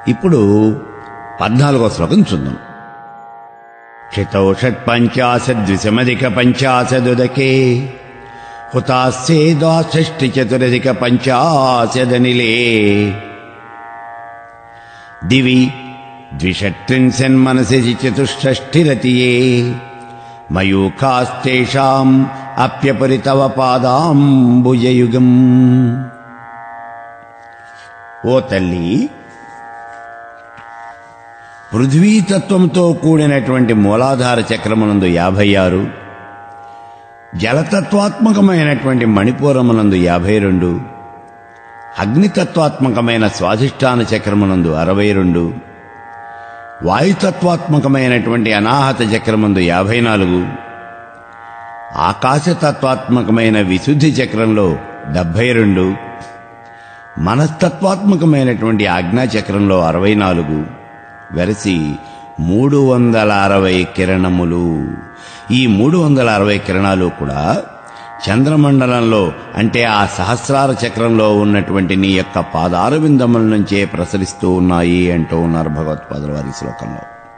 ఇప్పుడు పద్నాలుగో శ్లోకం చూద్దాం క్షితౌ షట్పంచాశద్విషమధిక పంచాశదుదకే హుతాస్యేదాషష్టి చతురధిక పంచాశదనిలే దివి ద్విషట్త్రింశన్మనసి చతుష్షష్ఠిరతియే మయూఖాస్తేషాం అప్యపరితవ పాదాంబుజయుగం ఓ తల్లి పృథ్వీతత్వంతో కూడినటువంటి మూలాధార చక్రమునందు యాభై ఆరు జలతత్వాత్మకమైనటువంటి మణిపూరమునందు యాభై రెండు అగ్నితత్వాత్మకమైన స్వాధిష్టాన చక్రమునందు అరవై రెండు వాయుతత్వాత్మకమైనటువంటి అనాహత చక్రముందు యాభై నాలుగు ఆకాశతత్వాత్మకమైన విశుద్ధి చక్రంలో డెబ్భై రెండు మనస్తత్వాత్మకమైనటువంటి ఆజ్ఞా చక్రంలో అరవై నాలుగు వెరసి మూడు వందల అరవై కిరణములు ఈ మూడు వందల అరవై కిరణాలు కూడా చంద్రమండలంలో అంటే ఆ సహస్రార చక్రంలో ఉన్నటువంటి నీ యొక్క పాదార బిందముల నుంచే ప్రసరిస్తూ ఉన్నాయి అంటూ ఉన్నారు భగవత్పాదుల వారి శ్లోకంలో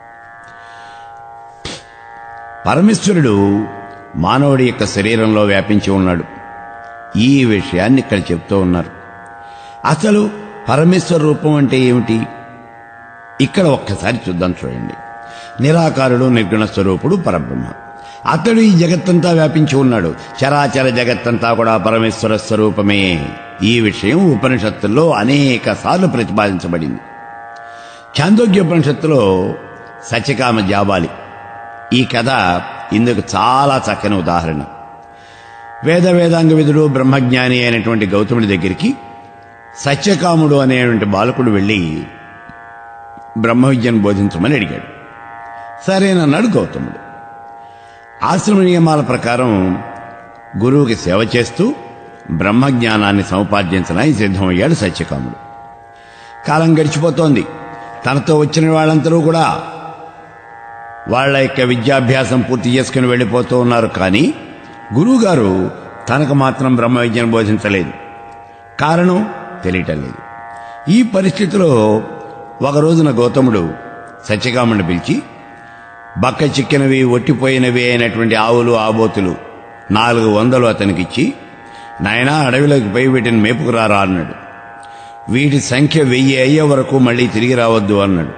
పరమేశ్వరుడు మానవుడి యొక్క శరీరంలో వ్యాపించి ఉన్నాడు ఈ విషయాన్ని ఇక్కడ చెప్తూ ఉన్నారు అసలు పరమేశ్వర రూపం అంటే ఏమిటి ఇక్కడ ఒక్కసారి చూద్దాం చూడండి నిరాకారుడు నిర్గుణ స్వరూపుడు పరబ్రహ్మ అతడు ఈ జగత్తంతా వ్యాపించి ఉన్నాడు చరాచర జగత్తంతా కూడా పరమేశ్వర స్వరూపమే ఈ విషయం ఉపనిషత్తుల్లో అనేక సార్లు ప్రతిపాదించబడింది చాందోగ్యోపనిషత్తులో సత్యకామ జాబాలి ఈ కథ ఇందుకు చాలా చక్కని ఉదాహరణ వేద వేదాంగ విధుడు బ్రహ్మజ్ఞాని అయినటువంటి గౌతముడి దగ్గరికి సత్యకాముడు అనేటువంటి బాలకుడు వెళ్ళి బ్రహ్మ విద్యను బోధించమని అడిగాడు సరేనన్నాడు గౌతముడు ఆశ్రమ నియమాల ప్రకారం గురువుకి సేవ చేస్తూ బ్రహ్మజ్ఞానాన్ని సముపార్జించడానికి సిద్ధమయ్యాడు సత్యకాముడు కాలం గడిచిపోతోంది తనతో వచ్చిన వాళ్ళందరూ కూడా వాళ్ళ యొక్క విద్యాభ్యాసం పూర్తి చేసుకుని వెళ్ళిపోతూ ఉన్నారు కానీ గురువుగారు తనకు మాత్రం బ్రహ్మ విద్యను బోధించలేదు కారణం తెలియటం లేదు ఈ పరిస్థితిలో ఒక రోజున గౌతముడు సత్యకాముడిని పిలిచి బక్క చిక్కినవి ఒట్టిపోయినవి అయినటువంటి ఆవులు ఆబోతులు నాలుగు వందలు అతనికిచ్చి నాయనా అడవిలోకి పోయి వీటిని మేపుకురారా అన్నాడు వీటి సంఖ్య వెయ్యి అయ్యే వరకు మళ్ళీ తిరిగి రావద్దు అన్నాడు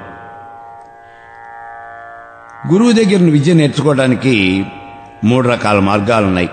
గురువు దగ్గర విద్య నేర్చుకోవడానికి మూడు రకాల మార్గాలున్నాయి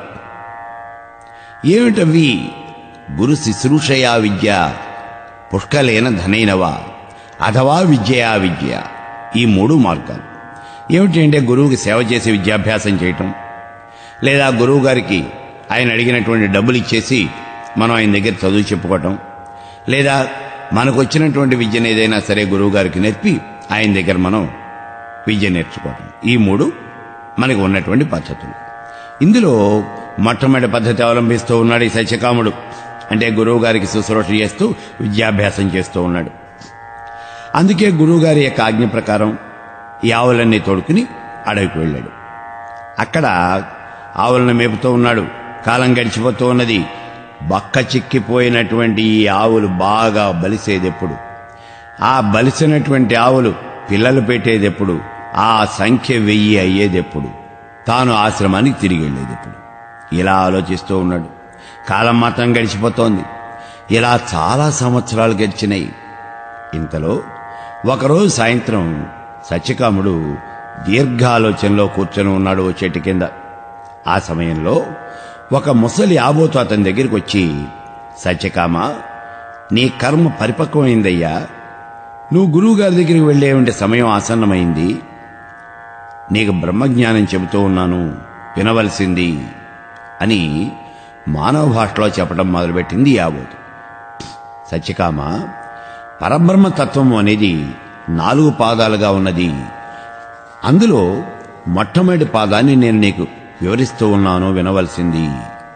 ఏమిటవి గురు శుశ్రూషయా విద్య పుష్కలేన ధనైనవా అథవా విద్యయా విద్య ఈ మూడు మార్గాలు ఏమిటి అంటే గురువుకి సేవ చేసి విద్యాభ్యాసం చేయటం లేదా గురువు గారికి ఆయన అడిగినటువంటి డబ్బులు ఇచ్చేసి మనం ఆయన దగ్గర చదువు చెప్పుకోవటం లేదా మనకు వచ్చినటువంటి విద్యను ఏదైనా సరే గురువు గారికి నేర్పి ఆయన దగ్గర మనం విద్య నేర్చుకోవటం ఈ మూడు మనకు ఉన్నటువంటి పద్ధతులు ఇందులో మొట్టమొదటి పద్ధతి అవలంబిస్తూ ఉన్నాడు ఈ సత్యకాముడు అంటే గురువు గారికి శుశ్రూష చేస్తూ విద్యాభ్యాసం చేస్తూ ఉన్నాడు అందుకే గురువుగారి యొక్క ఆజ్ఞ ప్రకారం ఈ ఆవులన్నీ తోడుకుని అడవికి వెళ్ళాడు అక్కడ ఆవులను మేపుతూ ఉన్నాడు కాలం గడిచిపోతూ ఉన్నది బక్క చిక్కిపోయినటువంటి ఈ ఆవులు బాగా బలిసేదెప్పుడు ఆ బలిసినటువంటి ఆవులు పిల్లలు పెట్టేదెప్పుడు ఆ సంఖ్య వెయ్యి అయ్యేదెప్పుడు తాను ఆశ్రమానికి తిరిగి వెళ్ళేదెప్పుడు ఇలా ఆలోచిస్తూ ఉన్నాడు కాలం మాత్రం గడిచిపోతోంది ఇలా చాలా సంవత్సరాలు గడిచినాయి ఇంతలో ఒకరోజు సాయంత్రం సత్యకాముడు దీర్ఘాలోచనలో కూర్చొని ఉన్నాడు ఓ చెట్టు కింద ఆ సమయంలో ఒక ముసలి ఆబోతు అతని దగ్గరికి వచ్చి సత్యకామ నీ కర్మ పరిపక్వమైందయ్యా నువ్వు గురువుగారి దగ్గరికి వెళ్ళే ఉండే సమయం ఆసన్నమైంది నీకు బ్రహ్మజ్ఞానం చెబుతూ ఉన్నాను వినవలసింది అని మానవ భాషలో చెప్పడం మొదలుపెట్టింది ఈ ఆబోతు సత్యకామ పరబ్రహ్మ తత్వం అనేది నాలుగు పాదాలుగా ఉన్నది అందులో మొట్టమొదటి పాదాన్ని నేను నీకు వివరిస్తూ ఉన్నాను వినవలసింది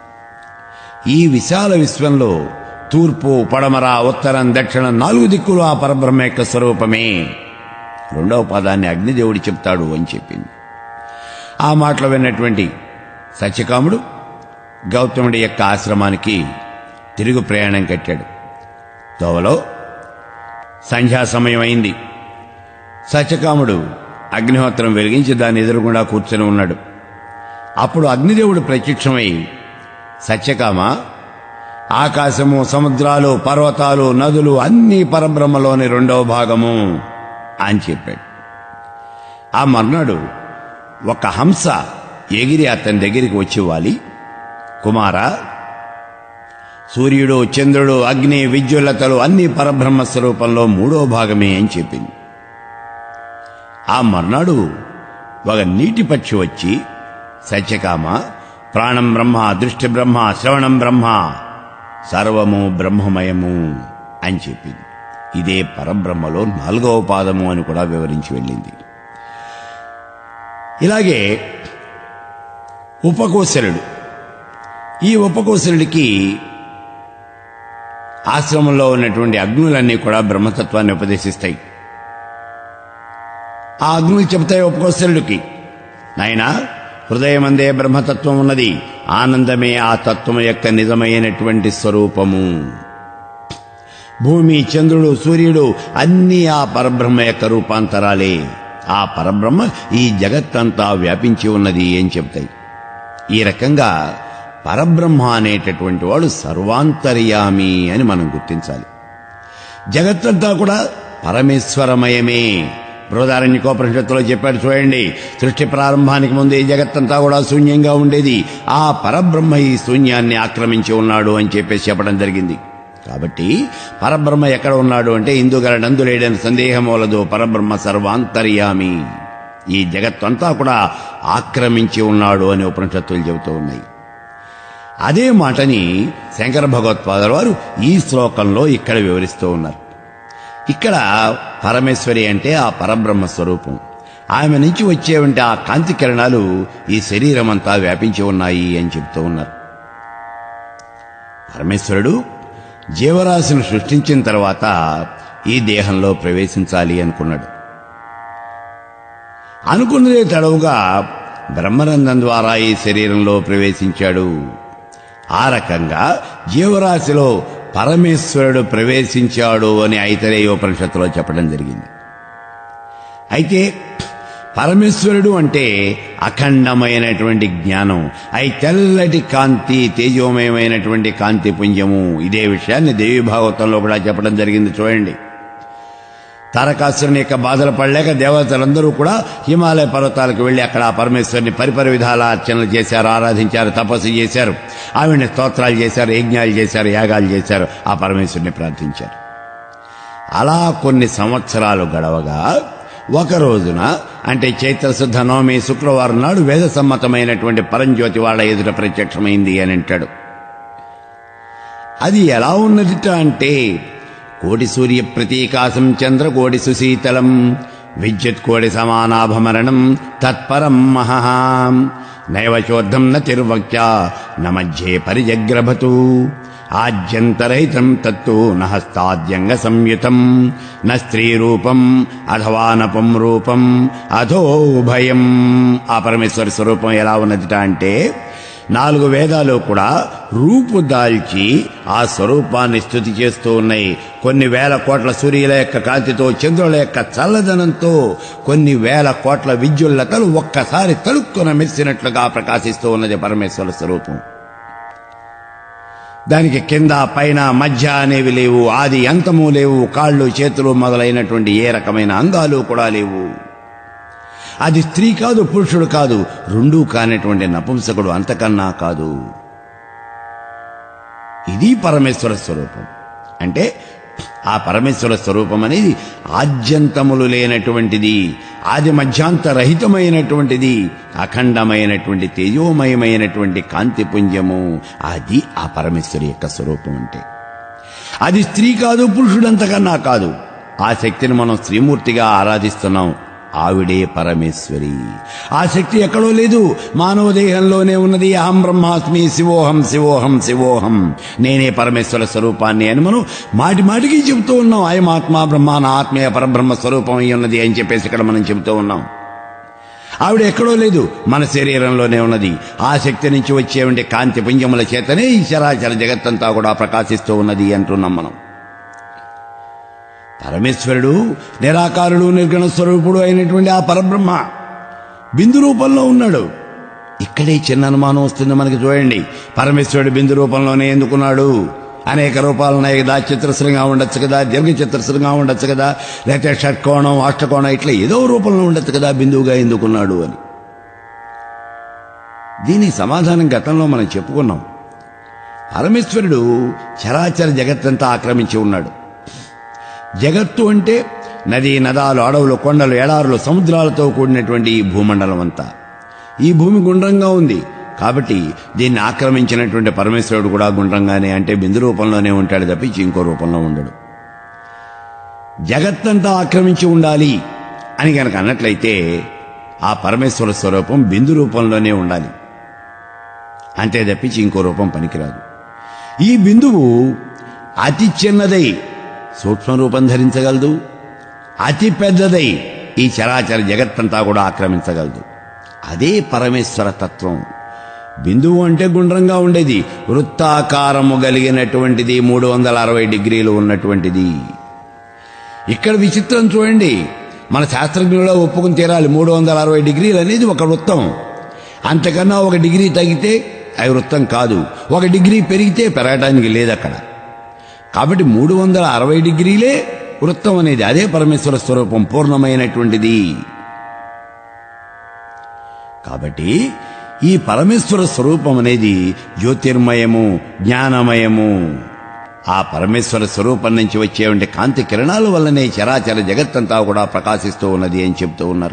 ఈ విశాల విశ్వంలో తూర్పు పడమర ఉత్తరం దక్షిణం నాలుగు దిక్కులు ఆ పరబ్రహ్మ యొక్క స్వరూపమే రెండవ పాదాన్ని అగ్నిదేవుడు చెప్తాడు అని చెప్పింది ఆ మాటలు విన్నటువంటి సత్యకాముడు గౌతముడి యొక్క ఆశ్రమానికి తిరుగు ప్రయాణం కట్టాడు తోవలో సంధ్యా సమయం అయింది సత్యకాముడు అగ్నిహోత్రం వెలిగించి దాని ఎదురుగుండా కూర్చొని ఉన్నాడు అప్పుడు అగ్నిదేవుడు ప్రత్యక్షమై సత్యకామ ఆకాశము సముద్రాలు పర్వతాలు నదులు అన్నీ పరబ్రహ్మలోని రెండవ భాగము అని చెప్పాడు ఆ మర్నాడు ఒక హంస ఎగిరి అతని దగ్గరికి వచ్చి వాలి కుమార సూర్యుడు చంద్రుడు అగ్ని విద్యుల్లతలు అన్ని పరబ్రహ్మ స్వరూపంలో మూడో భాగమే అని చెప్పింది ఆ మర్నాడు ఒక నీటి పక్షి వచ్చి సత్యకామ ప్రాణం బ్రహ్మ దృష్టి బ్రహ్మ శ్రవణం బ్రహ్మ సర్వము బ్రహ్మమయము అని చెప్పింది ఇదే పరబ్రహ్మలో నాలుగవ పాదము అని కూడా వివరించి వెళ్ళింది ఇలాగే ఉపకోశలుడు ఈ ఉపకోశలుడికి ఆశ్రమంలో ఉన్నటువంటి అగ్నులన్నీ కూడా బ్రహ్మతత్వాన్ని ఉపదేశిస్తాయి ఆ అగ్నులు చెబుతాయి ఉపకోశలుడికి నాయనా హృదయమందే బ్రహ్మతత్వం ఉన్నది ఆనందమే ఆ తత్వం యొక్క నిజమైనటువంటి స్వరూపము భూమి చంద్రుడు సూర్యుడు అన్నీ ఆ పరబ్రహ్మ యొక్క రూపాంతరాలే ఆ పరబ్రహ్మ ఈ జగత్తంతా వ్యాపించి ఉన్నది అని చెప్తాయి ఈ రకంగా పరబ్రహ్మ అనేటటువంటి వాడు సర్వాంతర్యామి అని మనం గుర్తించాలి జగత్తంతా కూడా పరమేశ్వరమయమే బృహదారణ్యకోపనిషత్తులో చెప్పాడు చూడండి సృష్టి ప్రారంభానికి ముందు ఈ జగత్తంతా కూడా శూన్యంగా ఉండేది ఆ పరబ్రహ్మ ఈ శూన్యాన్ని ఆక్రమించి ఉన్నాడు అని చెప్పేసి చెప్పడం జరిగింది కాబట్టి పరబ్రహ్మ ఎక్కడ ఉన్నాడు అంటే ఇందుగల నందులేడని సందేహం వలదు పరబ్రహ్మ సర్వాంతర్యామి ఈ జగత్తంతా కూడా ఆక్రమించి ఉన్నాడు అని ఉపనిషత్తులు చెబుతూ ఉన్నాయి అదే మాటని శంకర భగవత్పాదుల వారు ఈ శ్లోకంలో ఇక్కడ వివరిస్తూ ఉన్నారు ఇక్కడ పరమేశ్వరి అంటే ఆ పరబ్రహ్మ స్వరూపం ఆమె నుంచి వచ్చేవంటి ఆ కాంతి కిరణాలు ఈ శరీరం అంతా వ్యాపించి ఉన్నాయి అని చెబుతూ ఉన్నారు పరమేశ్వరుడు జీవరాశిని సృష్టించిన తర్వాత ఈ దేహంలో ప్రవేశించాలి అనుకున్నాడు అనుకున్నదే తడవుగా బ్రహ్మరంధం ద్వారా ఈ శరీరంలో ప్రవేశించాడు ఆ రకంగా జీవరాశిలో పరమేశ్వరుడు ప్రవేశించాడు అని ఐతరేయోపనిషత్తులో చెప్పడం జరిగింది అయితే పరమేశ్వరుడు అంటే అఖండమైనటువంటి జ్ఞానం అయి తెల్లటి కాంతి తేజోమయమైనటువంటి కాంతి పుంజము ఇదే విషయాన్ని దేవి భాగవతంలో కూడా చెప్పడం జరిగింది చూడండి తారకాసురుని యొక్క బాధలు పడలేక దేవతలందరూ కూడా హిమాలయ పర్వతాలకు వెళ్లి అక్కడ ఆ పరమేశ్వరుని పరిపర విధాల అర్చనలు చేశారు ఆరాధించారు తపస్సు చేశారు ఆవిడని స్తోత్రాలు చేశారు యజ్ఞాలు చేశారు యాగాలు చేశారు ఆ పరమేశ్వరుని ప్రార్థించారు అలా కొన్ని సంవత్సరాలు గడవగా ఒక రోజున అంటే చైత్రశుద్ధ నవమి శుక్రవారం నాడు వేద సమ్మతమైనటువంటి పరంజ్యోతి వాళ్ళ ఎదుట ప్రత్యక్షమైంది అని అంటాడు అది ఎలా ఉన్నదిట అంటే కోటి సూర్య ప్రతీకాశం చంద్రకోటి సుశీతలం విద్యుత్ కోడి సమానాభమరణం తత్పరం మహః నైవ చోద్ధం న తిర్వక్య న మధ్యే పరిజగ్రభతు ఆద్యంతరహితం తత్తు నహస్తాద్యంగ సంయుతం న స్త్రీ రూపం అథవా నపం రూపం అధో భయం ఆ పరమేశ్వర స్వరూపం ఎలా ఉన్నదిట అంటే నాలుగు వేదాలు కూడా రూపు దాల్చి ఆ స్వరూపాన్ని స్థుతి చేస్తూ ఉన్నాయి కొన్ని వేల కోట్ల సూర్యుల యొక్క కాంతితో చంద్రుల యొక్క చల్లదనంతో కొన్ని వేల కోట్ల విద్యుల్లతలు ఒక్కసారి తలుక్కున మెరిసినట్లుగా ప్రకాశిస్తూ ఉన్నది పరమేశ్వర స్వరూపం దానికి కింద పైన మధ్య అనేవి లేవు ఆది అంతము లేవు కాళ్ళు చేతులు మొదలైనటువంటి ఏ రకమైన అంగాలు కూడా లేవు అది స్త్రీ కాదు పురుషుడు కాదు రెండూ కానటువంటి నపుంసకుడు అంతకన్నా కాదు ఇది పరమేశ్వర స్వరూపం అంటే ఆ పరమేశ్వర స్వరూపం అనేది ఆద్యంతములు లేనటువంటిది ఆది మధ్యాంత రహితమైనటువంటిది అఖండమైనటువంటి తేజోమయమైనటువంటి కాంతిపుంజము అది ఆ పరమేశ్వరి యొక్క స్వరూపం అంటే అది స్త్రీ కాదు పురుషుడంతకన్నా కాదు ఆ శక్తిని మనం శ్రీమూర్తిగా ఆరాధిస్తున్నాం ఆవిడే పరమేశ్వరి ఆ శక్తి ఎక్కడో లేదు మానవ దేహంలోనే ఉన్నది అహం బ్రహ్మాస్మి శివోహం శివోహం శివోహం నేనే పరమేశ్వర స్వరూపాన్ని అని మనం మాటి మాటికి చెబుతూ ఉన్నాం అయమాత్మ బ్రహ్మ నా ఆత్మీయ పరబ్రహ్మ స్వరూపం అయి ఉన్నది అని చెప్పేసి ఇక్కడ మనం చెబుతూ ఉన్నాం ఆవిడ ఎక్కడో లేదు మన శరీరంలోనే ఉన్నది ఆ శక్తి నుంచి వచ్చేవంటి కాంతి పుంజముల చేతనే ఈ చరాచర జగత్తంతా కూడా ప్రకాశిస్తూ ఉన్నది అంటున్నాం మనం పరమేశ్వరుడు నిరాకారుడు నిర్గణ స్వరూపుడు అయినటువంటి ఆ పరబ్రహ్మ బిందు రూపంలో ఉన్నాడు ఇక్కడే చిన్న అనుమానం వస్తుంది మనకి చూడండి పరమేశ్వరుడు బిందు రూపంలోనే ఎందుకున్నాడు అనేక రూపాలు ఉన్నాయి కదా చిత్రశ్రంగా ఉండొచ్చు కదా దీర్ఘ చిత్రశ్రంగా ఉండొచ్చు కదా లేకపోతే షట్కోణం అష్టకోణం ఇట్లా ఏదో రూపంలో ఉండొచ్చు కదా బిందువుగా ఎందుకున్నాడు అని దీనికి సమాధానం గతంలో మనం చెప్పుకున్నాం పరమేశ్వరుడు చరాచర జగత్తంతా ఆక్రమించి ఉన్నాడు జగత్తు అంటే నది నదాలు అడవులు కొండలు ఎడారులు సముద్రాలతో కూడినటువంటి ఈ భూమండలం అంతా ఈ భూమి గుండ్రంగా ఉంది కాబట్టి దీన్ని ఆక్రమించినటువంటి పరమేశ్వరుడు కూడా గుండ్రంగానే అంటే బిందు రూపంలోనే ఉంటాడు తప్పించి ఇంకో రూపంలో ఉండడు జగత్తంతా ఆక్రమించి ఉండాలి అని కనుక అన్నట్లయితే ఆ పరమేశ్వర స్వరూపం బిందు రూపంలోనే ఉండాలి అంతే తప్పించి ఇంకో రూపం పనికిరాదు ఈ బిందువు అతి చిన్నదై సూక్ష్మ రూపం ధరించగలదు అతి పెద్దదై ఈ చరాచర జగత్తంతా కూడా ఆక్రమించగలదు అదే పరమేశ్వర తత్వం బిందువు అంటే గుండ్రంగా ఉండేది వృత్తాకారము కలిగినటువంటిది మూడు వందల అరవై డిగ్రీలు ఉన్నటువంటిది ఇక్కడ విచిత్రం చూడండి మన శాస్త్రజ్ఞుల్లో ఒప్పుకుని తీరాలి మూడు వందల అరవై డిగ్రీలు అనేది ఒక వృత్తం అంతకన్నా ఒక డిగ్రీ తగ్గితే అది వృత్తం కాదు ఒక డిగ్రీ పెరిగితే పెరగడానికి లేదు అక్కడ కాబట్టి మూడు వందల అరవై డిగ్రీలే వృత్తం అనేది అదే పరమేశ్వర స్వరూపం పూర్ణమైనటువంటిది కాబట్టి ఈ పరమేశ్వర స్వరూపం అనేది జ్యోతిర్మయము జ్ఞానమయము ఆ పరమేశ్వర స్వరూపం నుంచి వచ్చేటువంటి కాంతి కిరణాల వల్లనే చరాచర జగత్తంతా కూడా ప్రకాశిస్తూ ఉన్నది అని చెప్తూ ఉన్నారు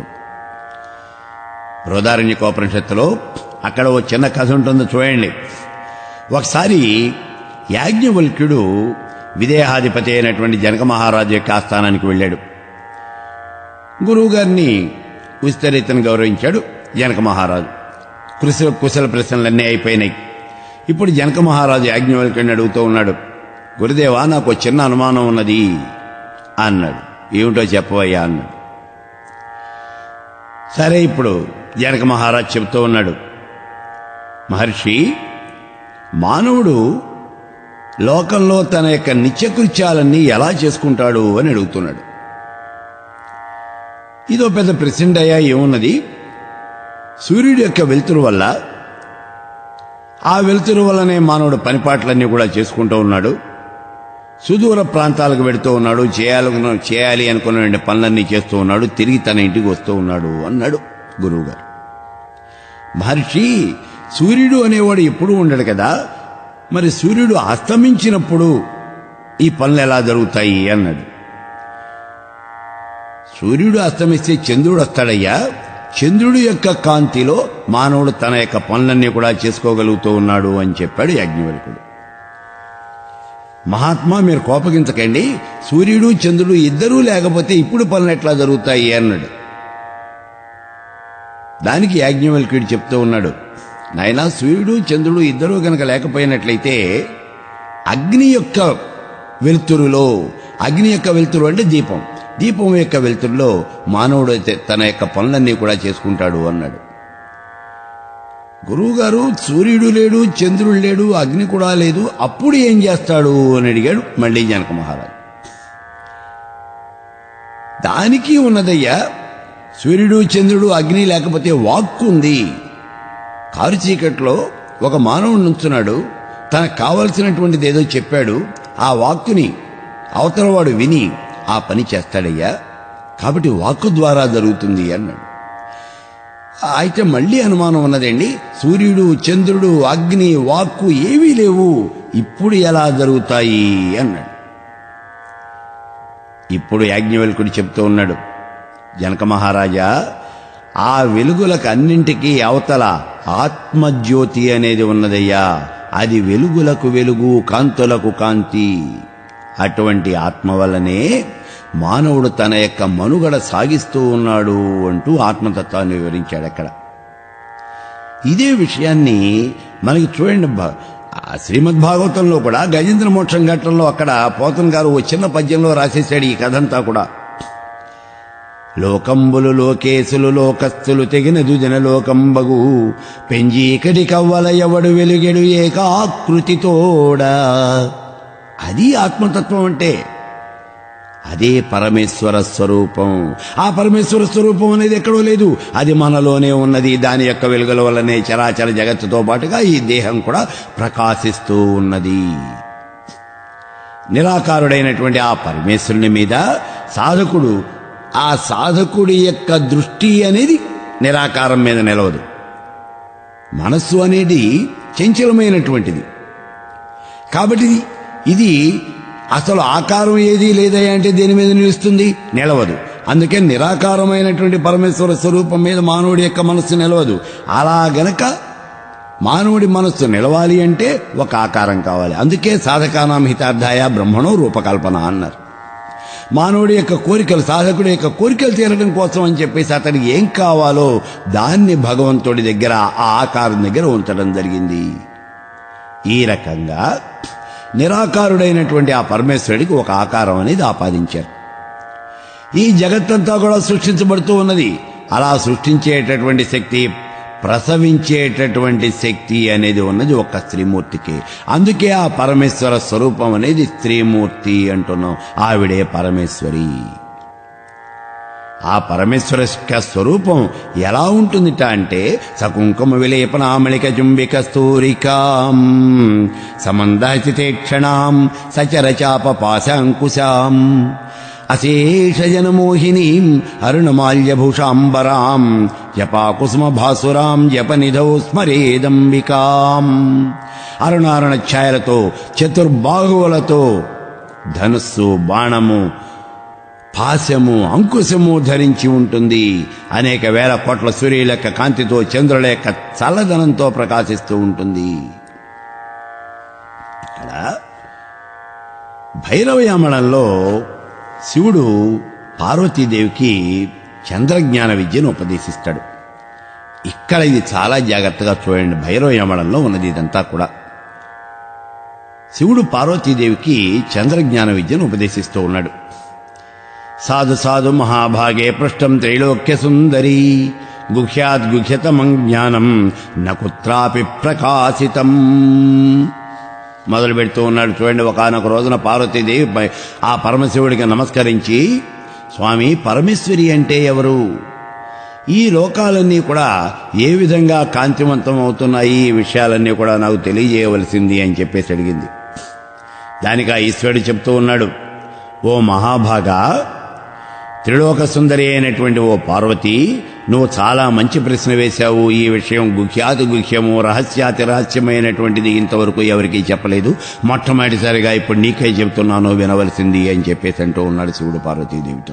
బృహదారణ్యకోపనిషత్తులో అక్కడ ఓ చిన్న కథ ఉంటుందో చూడండి ఒకసారి యాజ్ఞవల్క్యుడు విదేహాధిపతి అయినటువంటి జనక మహారాజు యొక్క ఆస్థానానికి వెళ్ళాడు గురువు గారిని విస్తరితను గౌరవించాడు జనక మహారాజు కుశల కుశల ప్రశ్నలన్నీ అయిపోయినాయి ఇప్పుడు జనక మహారాజు యాజ్ఞవల్క్యుడిని అడుగుతూ ఉన్నాడు గురుదేవా నాకు ఒక చిన్న అనుమానం ఉన్నది అన్నాడు ఏమిటో చెప్పవయ్యా అన్నాడు సరే ఇప్పుడు జనక మహారాజ్ చెబుతూ ఉన్నాడు మహర్షి మానవుడు లోకంలో తన యొక్క నిత్యకృత్యాలన్నీ ఎలా చేసుకుంటాడు అని అడుగుతున్నాడు ఇదో పెద్ద ప్రెసిడెంట్ అయ్యా ఏమున్నది సూర్యుడి యొక్క వెలుతురు వల్ల ఆ వెలుతురు వల్లనే మానవుడు పనిపాట్లన్నీ కూడా చేసుకుంటూ ఉన్నాడు సుదూర ప్రాంతాలకు వెడుతూ ఉన్నాడు చేయాలనుకున్న చేయాలి అనుకున్న పనులన్నీ చేస్తూ ఉన్నాడు తిరిగి తన ఇంటికి వస్తూ ఉన్నాడు అన్నాడు గురువుగారు మహర్షి సూర్యుడు అనేవాడు ఎప్పుడూ ఉండడు కదా మరి సూర్యుడు అస్తమించినప్పుడు ఈ పనులు ఎలా జరుగుతాయి అన్నాడు సూర్యుడు అస్తమిస్తే చంద్రుడు వస్తాడయ్యా చంద్రుడి యొక్క కాంతిలో మానవుడు తన యొక్క పనులన్నీ కూడా చేసుకోగలుగుతూ ఉన్నాడు అని చెప్పాడు యాజ్ఞవల్కుడు మహాత్మా మీరు కోపగించకండి సూర్యుడు చంద్రుడు ఇద్దరూ లేకపోతే ఇప్పుడు పనులు ఎట్లా జరుగుతాయి అన్నాడు దానికి యాజ్ఞవల్క్యుడు చెప్తూ ఉన్నాడు నాయనా సూర్యుడు చంద్రుడు ఇద్దరూ గనక లేకపోయినట్లయితే అగ్ని యొక్క వెలుతురులో అగ్ని యొక్క వెలుతురు అంటే దీపం దీపం యొక్క వెలుతురులో మానవుడు అయితే తన యొక్క పనులన్నీ కూడా చేసుకుంటాడు అన్నాడు గురువుగారు సూర్యుడు లేడు చంద్రుడు లేడు అగ్ని కూడా లేదు అప్పుడు ఏం చేస్తాడు అని అడిగాడు మళ్ళీ జనక మహారాజు దానికి ఉన్నదయ్యా సూర్యుడు చంద్రుడు అగ్ని లేకపోతే వాక్కు ఉంది కారు చీకట్లో ఒక మానవుడు నుంచున్నాడు తనకు కావలసినటువంటిది ఏదో చెప్పాడు ఆ వాక్కుని అవతలవాడు విని ఆ పని చేస్తాడయ్యా కాబట్టి వాక్కు ద్వారా జరుగుతుంది అన్నాడు అయితే మళ్ళీ అనుమానం ఉన్నదండి సూర్యుడు చంద్రుడు అగ్ని వాక్కు ఏవీ లేవు ఇప్పుడు ఎలా జరుగుతాయి అన్నాడు ఇప్పుడు యాజ్ఞవల్కుడు చెప్తూ ఉన్నాడు జనక మహారాజా ఆ వెలుగులకు అన్నింటికీ అవతల ఆత్మజ్యోతి అనేది ఉన్నదయ్యా అది వెలుగులకు వెలుగు కాంతులకు కాంతి అటువంటి ఆత్మ వల్లనే మానవుడు తన యొక్క మనుగడ సాగిస్తూ ఉన్నాడు అంటూ ఆత్మతత్వాన్ని వివరించాడు అక్కడ ఇదే విషయాన్ని మనకి చూడండి భ- ఆ శ్రీమద్ భాగవతంలో కూడా గజేంద్ర మోక్షం ఘట్టంలో అక్కడ పోతన్ గారు ఓ చిన్న పద్యంలో రాసేశాడు ఈ కథంతా కూడా లోకంబులు లోకేశులు లోకస్తులు తెగినదు జనలోకంబగు పెంజీకటి కవ్వల ఎవడు వెలుగెడు ఏకాకృతితోడా అది ఆత్మతత్వం అంటే అదే పరమేశ్వర స్వరూపం ఆ పరమేశ్వర స్వరూపం అనేది ఎక్కడో లేదు అది మనలోనే ఉన్నది దాని యొక్క వెలుగుల వల్లనే చరాచర జగత్తుతో పాటుగా ఈ దేహం కూడా ప్రకాశిస్తూ ఉన్నది నిరాకారుడైనటువంటి ఆ పరమేశ్వరుని మీద సాధకుడు ఆ సాధకుడి యొక్క దృష్టి అనేది నిరాకారం మీద నిలవదు మనస్సు అనేది చంచలమైనటువంటిది కాబట్టి ఇది అసలు ఆకారం ఏది లేదా అంటే దేని మీద నిలుస్తుంది నిలవదు అందుకే నిరాకారమైనటువంటి పరమేశ్వర స్వరూపం మీద మానవుడి యొక్క మనస్సు నిలవదు అలా గనక మానవుడి మనస్సు నిలవాలి అంటే ఒక ఆకారం కావాలి అందుకే సాధకానాం హితార్థాయ బ్రహ్మణో రూపకల్పన అన్నారు మానవుడి యొక్క కోరికలు సాధకుడి యొక్క కోరికలు తీరడం కోసం అని చెప్పేసి అతనికి ఏం కావాలో దాన్ని భగవంతుడి దగ్గర ఆ ఆకారం దగ్గర ఉంచడం జరిగింది ఈ రకంగా నిరాకారుడైనటువంటి ఆ పరమేశ్వరుడికి ఒక ఆకారం అనేది ఆపాదించారు ఈ జగత్తంతా కూడా సృష్టించబడుతూ ఉన్నది అలా సృష్టించేటటువంటి శక్తి ప్రసవించేటటువంటి శక్తి అనేది ఉన్నది ఒక స్త్రీమూర్తికి అందుకే ఆ పరమేశ్వర స్వరూపం అనేది స్త్రీమూర్తి అంటున్నాం ఆవిడే పరమేశ్వరి ఆ పరమేశ్వర యొక్క స్వరూపం ఎలా ఉంటుందిట అంటే సకుంకుమ విలేపనామళిక చుంబిక స్తూరికాం సమందహితేక్షణాం సచరచాప పాశాంకుశాం అశేషజనమోహినీం అరుణమాల్యభూషాంబరాం జపాకుసుమ భాసురాం జపనిధౌ స్మరేదంబికాం అరుణారుణ ఛాయలతో చతుర్బాహువులతో ధనుస్సు బాణము పాశము అంకుశము ధరించి ఉంటుంది అనేక వేల కోట్ల సూర్యుల యొక్క కాంతితో చంద్రుల యొక్క చల్లదనంతో ప్రకాశిస్తూ ఉంటుంది ఇక్కడ భైరవయామణంలో శివుడు పార్వతీదేవికి చంద్రజ్ఞాన విద్యను ఉపదేశిస్తాడు ఇక్కడ ఇది చాలా జాగ్రత్తగా చూడండి భైరవయామణంలో ఉన్నది ఇదంతా కూడా శివుడు పార్వతీదేవికి చంద్రజ్ఞాన విద్యను ఉపదేశిస్తూ ఉన్నాడు సాధు సాధు మహాభాగే పృష్టం త్రైలోక్య సుందరీ గుహ్యాద్ గుహ్యతమం జ్ఞానం నకుత్రాపి ప్రకాశితం మొదలు పెడుతూ ఉన్నాడు చూడండి ఒకనొక రోజున పార్వతీదేవి పై- ఆ పరమశివుడికి నమస్కరించి స్వామి పరమేశ్వరి అంటే ఎవరు ఈ లోకాలన్నీ కూడా ఏ విధంగా కాంతివంతం అవుతున్నాయి ఈ విషయాలన్నీ కూడా నాకు తెలియజేయవలసింది అని చెప్పేసి అడిగింది దానికి ఆ ఈశ్వరుడు చెప్తూ ఉన్నాడు ఓ మహాభాగా త్రిలోక సుందరి అయినటువంటి ఓ పార్వతి నువ్వు చాలా మంచి ప్రశ్న వేశావు ఈ విషయం గుహ్యాతి గుహ్యము రహస్యాతి రహస్యమైనటువంటిది ఇంతవరకు ఎవరికీ చెప్పలేదు మొట్టమొదటిసారిగా ఇప్పుడు నీకే చెబుతున్నాను వినవలసింది అని చెప్పేసి అంటూ ఉన్నాడు శివుడు పార్వతీదేవితో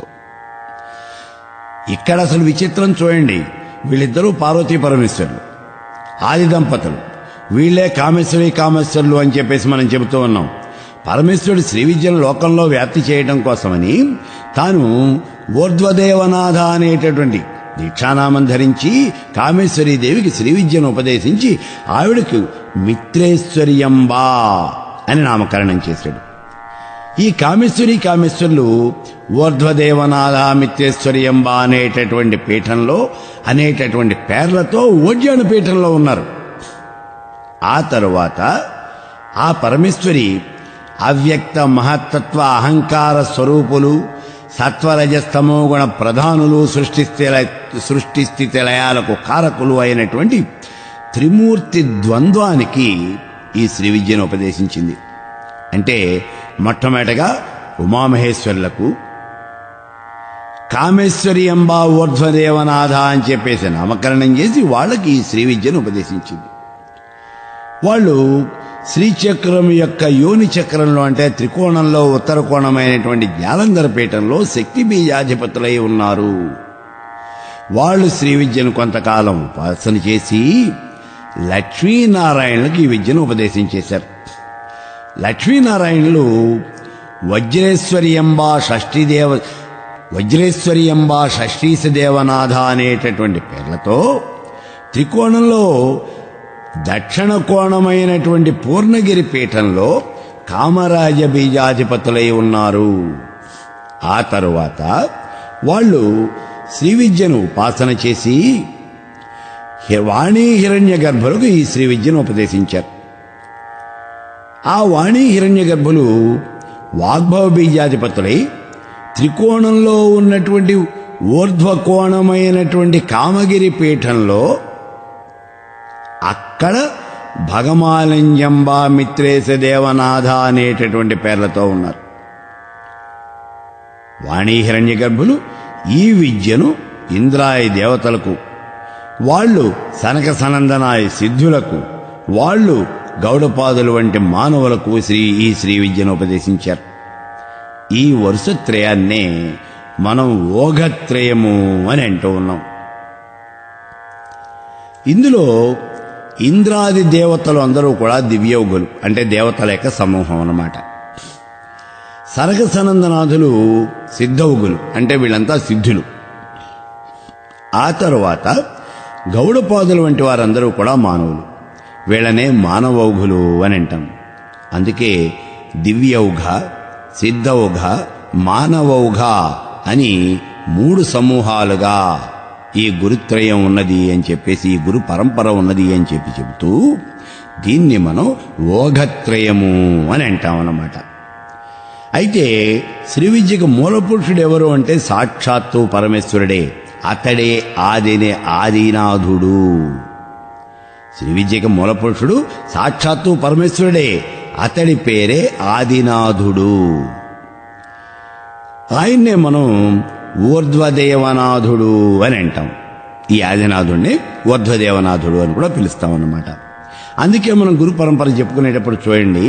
ఇక్కడ అసలు విచిత్రం చూడండి వీళ్ళిద్దరూ పార్వతీ పరమేశ్వరులు ఆది దంపతులు వీళ్ళే కామేశ్వరి కామేశ్వరులు అని చెప్పేసి మనం చెబుతూ ఉన్నాం పరమేశ్వరుడు శ్రీ విద్యను లోకంలో వ్యాప్తి చేయడం కోసమని తాను ఊర్ధ్వదేవనాథ అనేటటువంటి దీక్షానామం ధరించి కామేశ్వరీ దేవికి శ్రీ విద్యను ఉపదేశించి ఆవిడకు మిత్రేశ్వర్యంబా అని నామకరణం చేశాడు ఈ కామేశ్వరి కామేశ్వరులు ఊర్ధ్వదేవనాథ మిత్రేశ్వర్యంబ అనేటటువంటి పీఠంలో అనేటటువంటి పేర్లతో ఓడ్యాన పీఠంలో ఉన్నారు ఆ తరువాత ఆ పరమేశ్వరి అవ్యక్త మహత్తత్వ అహంకార స్వరూపులు సత్వరజస్తమో గుణ ప్రధానులు సృష్టిస్థితి సృష్టిస్థితి లయాలకు కారకులు అయినటువంటి త్రిమూర్తి ద్వంద్వానికి ఈ శ్రీ విద్యను ఉపదేశించింది అంటే మొట్టమొదటగా ఉమామహేశ్వరులకు కామేశ్వరి అంబా ఊర్ధ్వదేవనాథ అని చెప్పేసి నామకరణం చేసి వాళ్ళకి ఈ శ్రీ విద్యను ఉపదేశించింది వాళ్ళు శ్రీచక్రం యొక్క యోని చక్రంలో అంటే త్రికోణంలో ఉత్తర కోణమైనటువంటి జ్ఞానందర పీఠంలో శక్తి బీజాధిపతులై ఉన్నారు వాళ్ళు శ్రీ విద్యను కొంతకాలం ఉపాసన చేసి లక్ష్మీనారాయణులకు ఈ విద్యను ఉపదేశించేశారు లక్ష్మీనారాయణులు వజ్రేశ్వరి ఎంబా షష్ఠీదేవ వజ్రేశ్వరి ఎంబా షష్ఠీస దేవనాథ అనేటటువంటి పేర్లతో త్రికోణంలో దక్షిణ కోణమైనటువంటి పూర్ణగిరి పీఠంలో కామరాజ బీజాధిపతులై ఉన్నారు ఆ తరువాత వాళ్ళు శ్రీ విద్యను ఉపాసన చేసి హి- వాణి హిరణ్య గర్భులకు ఈ శ్రీ విద్యను ఉపదేశించారు ఆ వాణి హిరణ్య గర్భులు వాగ్భవ బీజాధిపతులై త్రికోణంలో ఉన్నటువంటి ఊర్ధ్వకోణమైనటువంటి కామగిరి పీఠంలో అక్కడ భగమాలింజంబా మిత్రేశ దేవనాథ అనేటటువంటి పేర్లతో ఉన్నారు వాణీ హిరణ్య గర్భులు ఈ విద్యను ఇంద్రాయ దేవతలకు వాళ్ళు సనక సనందనాయ సిద్ధులకు వాళ్ళు గౌడపాదులు వంటి మానవులకు శ్రీ ఈ శ్రీ విద్యను ఉపదేశించారు ఈ వరుసత్రయాన్నే మనం ఓఘత్రయము అని అంటూ ఉన్నాం ఇందులో ఇంద్రాది దేవతలు అందరూ కూడా దివ్యోగులు అంటే దేవతల యొక్క సమూహం అన్నమాట సరగ సనందనాథులు సిద్ధవుగులు అంటే వీళ్ళంతా సిద్ధులు ఆ తరువాత గౌడపాదులు వంటి వారందరూ కూడా మానవులు వీళ్ళనే మానవౌఘులు అని అంటాం అందుకే దివ్యౌఘ సిద్ధౌఘ మానవౌఘ అని మూడు సమూహాలుగా ఈ గురుత్రయం ఉన్నది అని చెప్పేసి ఈ గురు పరంపర ఉన్నది అని చెప్పి చెబుతూ దీన్ని మనం ఓఘత్రయము అని అంటామన్నమాట అయితే శ్రీ విద్యకు మూలపురుషుడు ఎవరు అంటే సాక్షాత్తు పరమేశ్వరుడే అతడే ఆదినే ఆదినాథుడు శ్రీ విద్యకు మూలపురుషుడు సాక్షాత్తు పరమేశ్వరుడే అతడి పేరే ఆదినాథుడు ఆయన్నే మనం ఊర్ధ్వదేవనాథుడు అని అంటాం ఈ ఆదినాథుడిని ఊర్ధ్వదేవనాథుడు అని కూడా పిలుస్తాం అన్నమాట అందుకే మనం గురు పరంపర చెప్పుకునేటప్పుడు చూడండి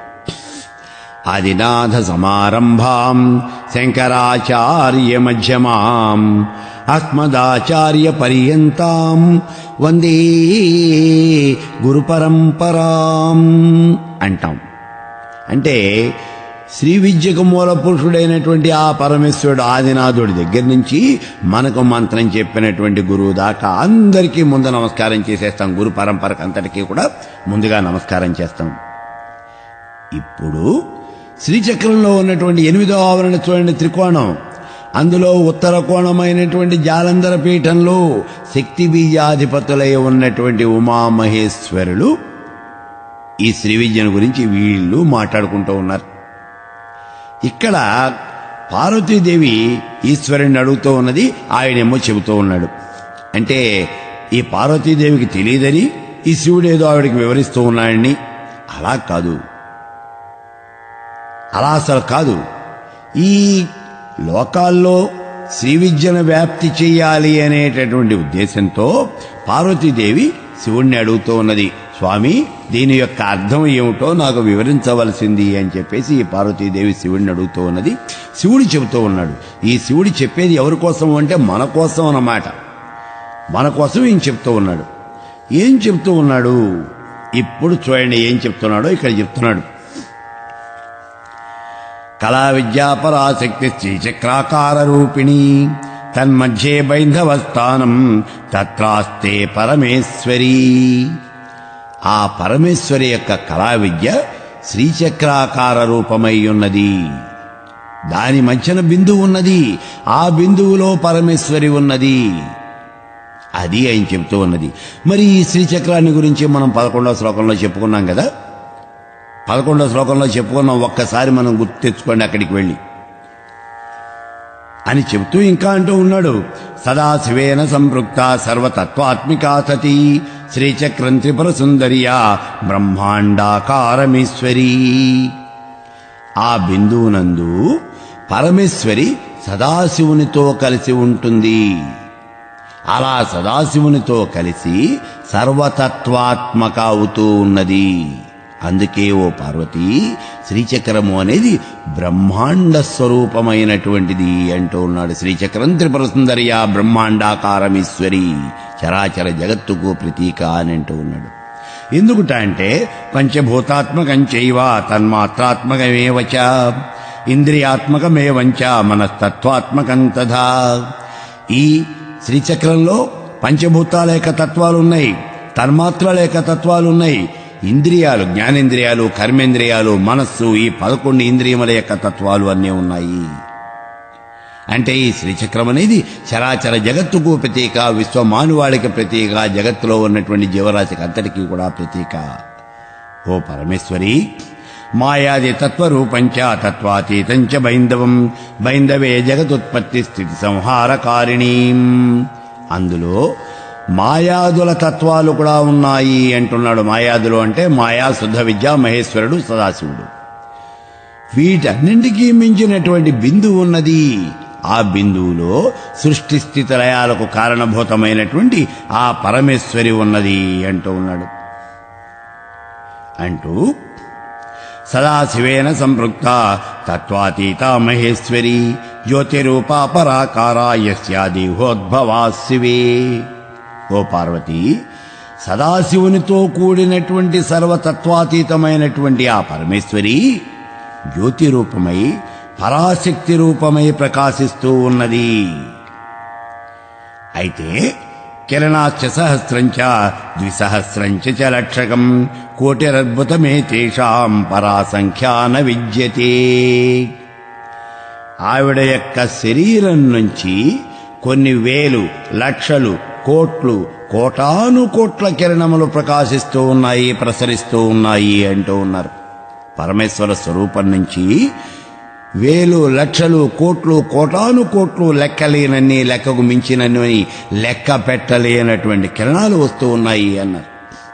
ఆదినాథ సమారంభాం శంకరాచార్య మధ్యమాం అస్మదాచార్య పర్యంతాం వందే గురు పరంపరాం అంటాం అంటే శ్రీ విద్యకు మూల పురుషుడైనటువంటి ఆ పరమేశ్వరుడు ఆదినాథుడి దగ్గర నుంచి మనకు మంత్రం చెప్పినటువంటి గురువు దాకా అందరికీ ముందు నమస్కారం చేసేస్తాం గురు పరంపరకు అంతటికీ కూడా ముందుగా నమస్కారం చేస్తాం ఇప్పుడు శ్రీచక్రంలో ఉన్నటువంటి ఎనిమిదో ఆవరణ చూడండి త్రికోణం అందులో ఉత్తర కోణమైనటువంటి జాలంధర పీఠంలో శక్తి బీజాధిపతులై ఉన్నటువంటి ఉమామహేశ్వరులు ఈ శ్రీ విద్యను గురించి వీళ్ళు మాట్లాడుకుంటూ ఉన్నారు ఇక్కడ పార్వతీదేవి ఈశ్వరుని అడుగుతూ ఉన్నది ఆయనేమో చెబుతూ ఉన్నాడు అంటే ఈ పార్వతీదేవికి తెలియదని ఈ శివుడు ఏదో ఆవిడికి వివరిస్తూ ఉన్నాడని అలా కాదు అలా అసలు కాదు ఈ లోకాల్లో శ్రీ విద్యను వ్యాప్తి చేయాలి అనేటటువంటి ఉద్దేశంతో పార్వతీదేవి శివుణ్ణి అడుగుతూ ఉన్నది స్వామి దీని యొక్క అర్థం ఏమిటో నాకు వివరించవలసింది అని చెప్పేసి ఈ పార్వతీదేవి శివుడిని అడుగుతూ ఉన్నది శివుడు చెబుతూ ఉన్నాడు ఈ శివుడు చెప్పేది ఎవరి కోసం అంటే మన కోసం అన్నమాట మన కోసం ఏం చెప్తూ ఉన్నాడు ఏం చెప్తూ ఉన్నాడు ఇప్పుడు చూడండి ఏం చెప్తున్నాడో ఇక్కడ చెప్తున్నాడు కళా విద్యాపరాశక్తి శ్రీచక్రాకార రూపిణి తన్మధ్యే బైంధవస్థానం తత్రాస్తే పరమేశ్వరి ఆ పరమేశ్వరి యొక్క కళా విద్య శ్రీచక్రాకార రూపమై ఉన్నది దాని మధ్యన బిందువు ఉన్నది ఆ బిందువులో పరమేశ్వరి ఉన్నది అది ఆయన చెప్తూ ఉన్నది మరి ఈ శ్రీచక్రాన్ని గురించి మనం పదకొండవ శ్లోకంలో చెప్పుకున్నాం కదా పదకొండవ శ్లోకంలో చెప్పుకున్నాం ఒక్కసారి మనం గుర్తు తెచ్చుకోండి అక్కడికి వెళ్ళి అని చెబుతూ ఇంకా అంటూ ఉన్నాడు సదాశివేన సంపృక్త సర్వతత్వాత్మికా సతీ శ్రీచక్రం త్రిపుర సుందరియా బ్రహ్మాండాకారమేశ్వరి ఆ బిందువునందు పరమేశ్వరి సదాశివునితో కలిసి ఉంటుంది అలా సదాశివునితో కలిసి సర్వతత్వాత్మక అవుతూ ఉన్నది అందుకే ఓ పార్వతి శ్రీచక్రము అనేది బ్రహ్మాండ స్వరూపమైనటువంటిది అంటూ ఉన్నాడు శ్రీచక్రం త్రిపుర సుందరియా బ్రహ్మాండాకారమీశ్వరి చరాచర జగత్తుకు ప్రతీక అని అంటూ ఉన్నాడు ఎందుకుట అంటే పంచభూతాత్మకం చైవ తన్మాత్రాత్మకమేవచ ఇంద్రియాత్మకమేవంచ మనస్తత్వాత్మకం తథా ఈ శ్రీచక్రంలో పంచభూతాల యొక్క తత్వాలు ఉన్నాయి తన్మాత్రల యొక్క తత్వాలు ఉన్నాయి ఇంద్రియాలు జ్ఞానేంద్రియాలు కర్మేంద్రియాలు మనస్సు ఈ పదకొండు ఇంద్రియముల యొక్క తత్వాలు అన్నీ ఉన్నాయి అంటే ఈ శ్రీచక్రం అనేది చరాచర జగత్తుకు ప్రతీక విశ్వమానువాళికి ప్రతీక జగత్తులో ఉన్నటువంటి జీవరాశికి అంతటికీ కూడా ప్రతీక ఓ పరమేశ్వరి మాయాది తత్వరూపంచ తత్వాతీతం చ బైందవం బైందవే జగతుత్పత్తి స్థితి సంహారకారిణీ అందులో మాయాదుల తత్వాలు కూడా ఉన్నాయి అంటున్నాడు మాయాదులు అంటే మాయా శుద్ధ విద్య మహేశ్వరుడు సదాశివుడు వీటన్నింటికీ మించినటువంటి బిందువు ఉన్నది ఆ బిందువులో సృష్టి స్థితి లయాలకు కారణభూతమైనటువంటి ఆ పరమేశ్వరి ఉన్నది అంటూ ఉన్నాడు అంటూ సదాశివేన సంపృక్త తత్వాతీత మహేశ్వరి జ్యోతిరూపా పరాకారా యస్యాదిహోద్భవా శివే ఓ పార్వతి సదాశివునితో కూడినటువంటి సర్వతత్వాతీతమైనటువంటి ఆ పరమేశ్వరి జ్యోతి రూపమై పరాశక్తి రూపమై ప్రకాశిస్తూ ఉన్నది అయితే కిరణాశ్చ సహస్రంచ ద్విసహస్రంచ చ లక్షకం కోటిరద్భుతమే తేషాం పరాసంఖ్యాన విద్యతే ఆవిడ యొక్క శరీరం నుంచి కొన్ని వేలు లక్షలు కోట్లు కోటాను కోట్ల కిరణములు ప్రకాశిస్తూ ఉన్నాయి ప్రసరిస్తూ ఉన్నాయి అంటూ ఉన్నారు పరమేశ్వర స్వరూపం నుంచి వేలు లక్షలు కోట్లు కోటాను కోట్లు లెక్కలేనన్ని లెక్కకు మించినన్ని లెక్క పెట్టలేనటువంటి కిరణాలు వస్తూ ఉన్నాయి అన్నారు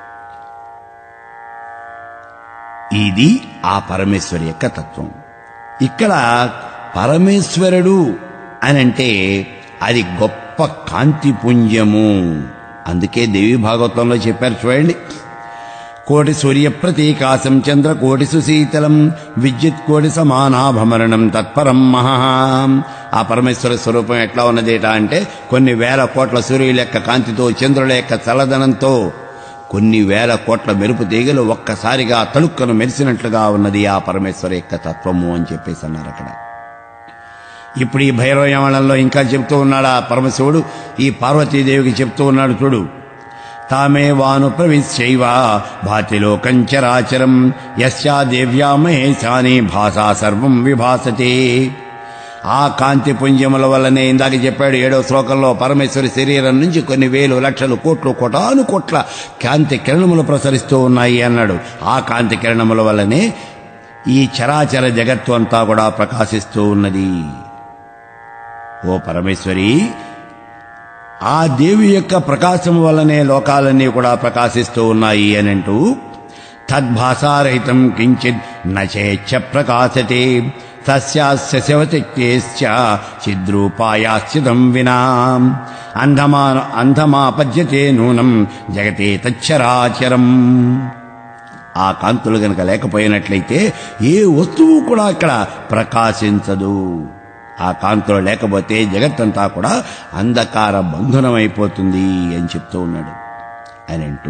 ఇది ఆ పరమేశ్వరి యొక్క తత్వం ఇక్కడ పరమేశ్వరుడు అని అంటే అది గొప్ప కాంతిపుంజము అందుకే దేవి భాగవతంలో చెప్పారు చూడండి కోటి సూర్య ప్రతీకాశం చంద్ర కోటి సుశీతలం విద్యుత్ కోటి సమానాభమరణం తత్పరం మహా ఆ పరమేశ్వర స్వరూపం ఎట్లా ఉన్నదేట అంటే కొన్ని వేల కోట్ల సూర్యుల యొక్క కాంతితో చంద్రుల యొక్క చల్లదనంతో కొన్ని వేల కోట్ల మెరుపు తీగలు ఒక్కసారిగా తలుక్కను మెరిసినట్లుగా ఉన్నది ఆ పరమేశ్వర యొక్క తత్వము అని చెప్పేసి అన్నారు అక్కడ ఇప్పుడు ఈ భైరవయమణంలో ఇంకా చెప్తూ ఉన్నాడు ఆ పరమశివుడు ఈ పార్వతీదేవికి చెప్తూ ఉన్నాడు చూడు తామే వాను ప్రవిశ్యైవ భాతిలోకం చరాచరం యస్యా దేవ్యా మహేశాని భాషా సర్వం విభాసతే ఆ కాంతి పుంజముల వల్లనే ఇందాక చెప్పాడు ఏడవ శ్లోకంలో పరమేశ్వరి శరీరం నుంచి కొన్ని వేలు లక్షలు కోట్లు కోటాను కోట్ల కాంతి కిరణములు ప్రసరిస్తూ ఉన్నాయి అన్నాడు ఆ కాంతి కిరణముల వల్లనే ఈ చరాచర జగత్తు అంతా కూడా ప్రకాశిస్తూ ఉన్నది ఓ పరమేశ్వరి ఆ దేవి యొక్క ప్రకాశం వల్లనే లోకాలన్నీ కూడా ప్రకాశిస్తూ ఉన్నాయి అని అంటూ తద్భాషారహితం కించిత్ నచేచ్ఛ ప్రకాశతే తస్యాస్య శివశక్తేశ్చ చిద్రూపాయాశ్చితం వినా అంధమా అంధమాపద్యతే నూనం జగతే తచ్చరాచరం ఆ కాంతులు గనక లేకపోయినట్లయితే ఏ వస్తువు కూడా ఇక్కడ ప్రకాశించదు ఆ కాంతులు లేకపోతే జగత్తంతా కూడా అంధకార బంధనమైపోతుంది అని చెప్తూ ఉన్నాడు అని అంటూ